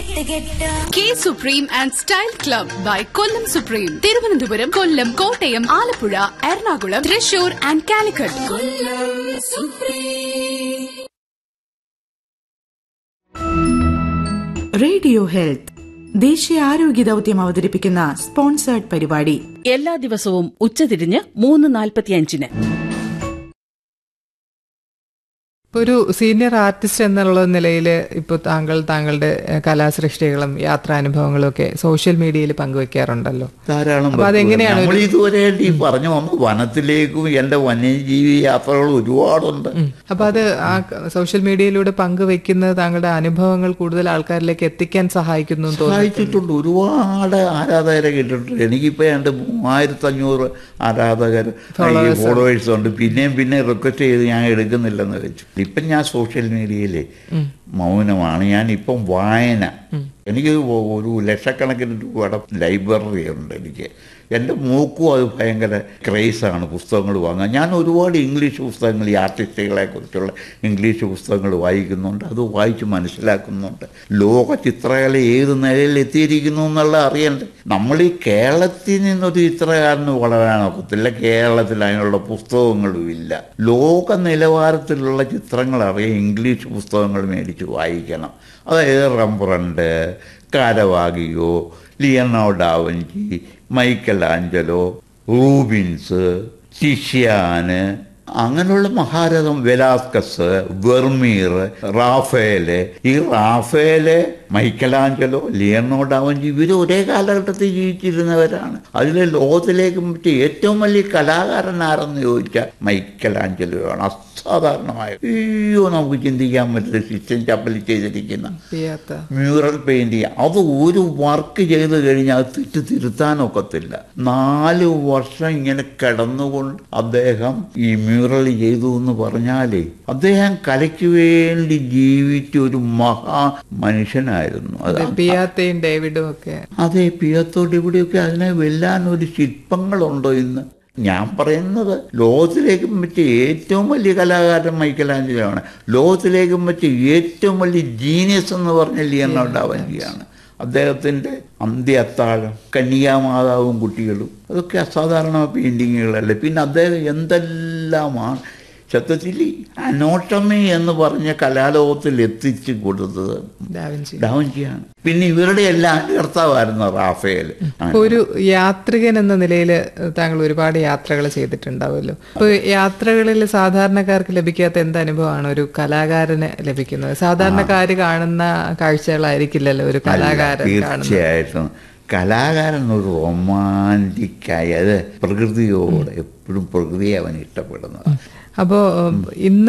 കെട്ട് കെട്ട് K supreme and style club by Kollam supreme Thiruvananthapuram Kollam Kottayam Alappuzha Ernakulam Thrissur and Calicut radio health ദേശീയ ആരോഗ്യ ദൗത്യം അവതരിപ്പിക്കുന്ന സ്പോൺസേർഡ് പരിപാടി എല്ലാ ദിവസവും ഉച്ചതിരിഞ്ഞ് മൂന്ന് നാൽപ്പത്തിയഞ്ചിന് ഇപ്പൊ ഒരു സീനിയർ ആർട്ടിസ്റ്റ് എന്നുള്ള നിലയിൽ ഇപ്പോൾ താങ്കൾ താങ്കളുടെ ഏഹ്, കലാസൃഷ്ടികളും യാത്രാനുഭവങ്ങളും ഒക്കെ സോഷ്യൽ മീഡിയയിൽ പങ്കുവെക്കാറുണ്ടല്ലോ ധാരാളം അപ്പൊ അതെങ്ങനെയാണ് നമ്മൾ ഒരു- ഇതുവരെ ഈ പറഞ്ഞു വന്നു വനത്തിലേക്കും എന്റെ വന്യജീവി യാത്രകൾ ഒരുപാടുണ്ട് അപ്പൊ അത് ആ ക- സോഷ്യൽ മീഡിയയിലൂടെ പങ്കുവെക്കുന്നത് താങ്കളുടെ അനുഭവങ്ങൾ കൂടുതൽ ആൾക്കാരിലേക്ക് എത്തിക്കാൻ സഹായിക്കുന്നു എന്ന് തോന്നുന്നു സഹായിച്ചിട്ടുണ്ട് ഒരുപാട് ആരാധകരെ കിട്ടിയിട്ടുണ്ട് എനിക്കിപ്പോ എൻ്റെ മൂവായിരത്തി അഞ്ഞൂറ് ആരാധകർ ഫോളോവേഴ്സ് ഉണ്ട് പിന്നെയും പിന്നെ റിക്വസ്റ്റ് ചെയ്ത് ഞാൻ എടുക്കുന്നില്ലെന്ന് വെച്ചു ഇപ്പം ഞാൻ സോഷ്യൽ മീഡിയയിൽ മൗനമാണ് ഞാൻ ഇപ്പം വായന എനിക്ക് ഒരു ലക്ഷക്കണക്കിന് രൂപയുടെ ലൈബ്രറി ഉണ്ട് എനിക്ക് എൻ്റെ മൂക്കും അത് ഭയങ്കര ക്രേസാണ് പുസ്തകങ്ങൾ വാങ്ങാൻ ഞാൻ ഒരുപാട് ഇംഗ്ലീഷ് പുസ്തകങ്ങൾ ഈ ആർട്ടിസ്റ്റുകളെ കുറിച്ചുള്ള ഇംഗ്ലീഷ് പുസ്തകങ്ങൾ വായിക്കുന്നുണ്ട് അത് വായിച്ച് മനസ്സിലാക്കുന്നുണ്ട് ലോക ചിത്രകല ഏത് നിലയിൽ എത്തിയിരിക്കുന്നു എന്നുള്ള അറിയണ്ടേ നമ്മൾ ഈ കേരളത്തിൽ നിന്നൊരു ചിത്രകാരന് വളരാൻ ഒക്കത്തില്ല കേരളത്തിൽ അതിനുള്ള പുസ്തകങ്ങളും ഇല്ല ലോക നിലവാരത്തിലുള്ള ചിത്രങ്ങൾ അറിയാൻ ഇംഗ്ലീഷ് പുസ്തകങ്ങൾ മേടിച്ച് വായിക്കണം അതായത് Rembrandt Caravaggio Leonardo da Vinci Michelangelo Rubens Titian അങ്ങനെയുള്ള മഹാരഥം വെലാസ്കസ് വെർമീർ റാഫേല് ഈ റാഫേല് മൈക്കലാഞ്ചലോ ലിയനോ ഡാവഞ്ചി ഇവർ ഒരേ കാലഘട്ടത്തിൽ ജീവിച്ചിരുന്നവരാണ് അതിൽ ലോകത്തിലേക്ക് മറ്റേ ഏറ്റവും വലിയ കലാകാരൻ ആരെന്ന് ചോദിച്ചാൽ മൈക്കലാഞ്ചലോ ആണ് അസാധാരണമായ അയ്യോ നമുക്ക് ചിന്തിക്കാൻ പറ്റില്ല സിസ്റ്റം ചപ്പൽ ചെയ്തിരിക്കുന്ന ചെയ്യാത്ത മ്യൂറൽ പെയിന്റിങ് അത് ഒരു വർക്ക് ചെയ്ത് കഴിഞ്ഞാൽ അത് തെറ്റ് തിരുത്താനൊക്കത്തില്ല നാല് വർഷം ഇങ്ങനെ കിടന്നുകൊണ്ട് അദ്ദേഹം ഈ മ്യൂറൽ ചെയ്തു എന്ന് പറഞ്ഞാലേ അദ്ദേഹം കലയ്ക്ക് വേണ്ടി ജീവിച്ച ഒരു മഹാ മനുഷ്യനായിരുന്നു അത് പിയാത്തയും ഡേവിഡും ഒക്കെ അതെ പിയത്തോട് ഇവിടെയൊക്കെ അതിനെ വെല്ലാൻ ഒരു ശില്പങ്ങളുണ്ടോ ഇന്ന് ഞാൻ പറയുന്നത് ലോകത്തിലേക്കും വെച്ച് ഏറ്റവും വലിയ കലാകാരൻ മൈക്കലാഞ്ചലോ ആണ് ലോകത്തിലേക്കും വെച്ച് ഏറ്റവും വലിയ ജീനിയസ് എന്ന് പറഞ്ഞ ലിയനോ ഡാവഞ്ചിയാണ് അദ്ദേഹത്തിൻ്റെ അന്ത്യ അത്താഴം കന്യാമാതാവും കുട്ടികളും അതൊക്കെ അസാധാരണ പെയിൻറ്റിങ്ങുകളല്ലേ പിന്നെ അദ്ദേഹം എന്തെല്ലാമാണ് സത്യത്തിൽ അനോട്ടമി എന്ന് പറഞ്ഞ കലാലോകത്തിൽ എത്തിച്ചു കൊടുത്തത് ഡാവിഞ്ചി ഡാവഞ്ചിയാണ് പിന്നെ ഇവരുടെ എല്ലാം കർത്താവായിരുന്നു റാഫേൽ ഇപ്പൊ ഒരു യാത്രികൻ എന്ന നിലയിൽ താങ്കൾ ഒരുപാട് യാത്രകൾ ചെയ്തിട്ടുണ്ടാവുമല്ലോ അപ്പൊ യാത്രകളിൽ സാധാരണക്കാർക്ക് ലഭിക്കാത്ത എന്ത് അനുഭവമാണ് ഒരു കലാകാരന് ലഭിക്കുന്നത് സാധാരണക്കാര് കാണുന്ന കാഴ്ചകളായിരിക്കില്ലല്ലോ ഒരു കലാകാരൻ കാണുന്നത് തീർച്ചയായിട്ടും കലാകാരൻ ഒരു റൊമാൻറ്റിക്കായി അത് പ്രകൃതിയോട് എപ്പോഴും പ്രകൃതിയെ അവൻ ഇഷ്ടപ്പെടുന്നത് അപ്പോ ഇന്ന്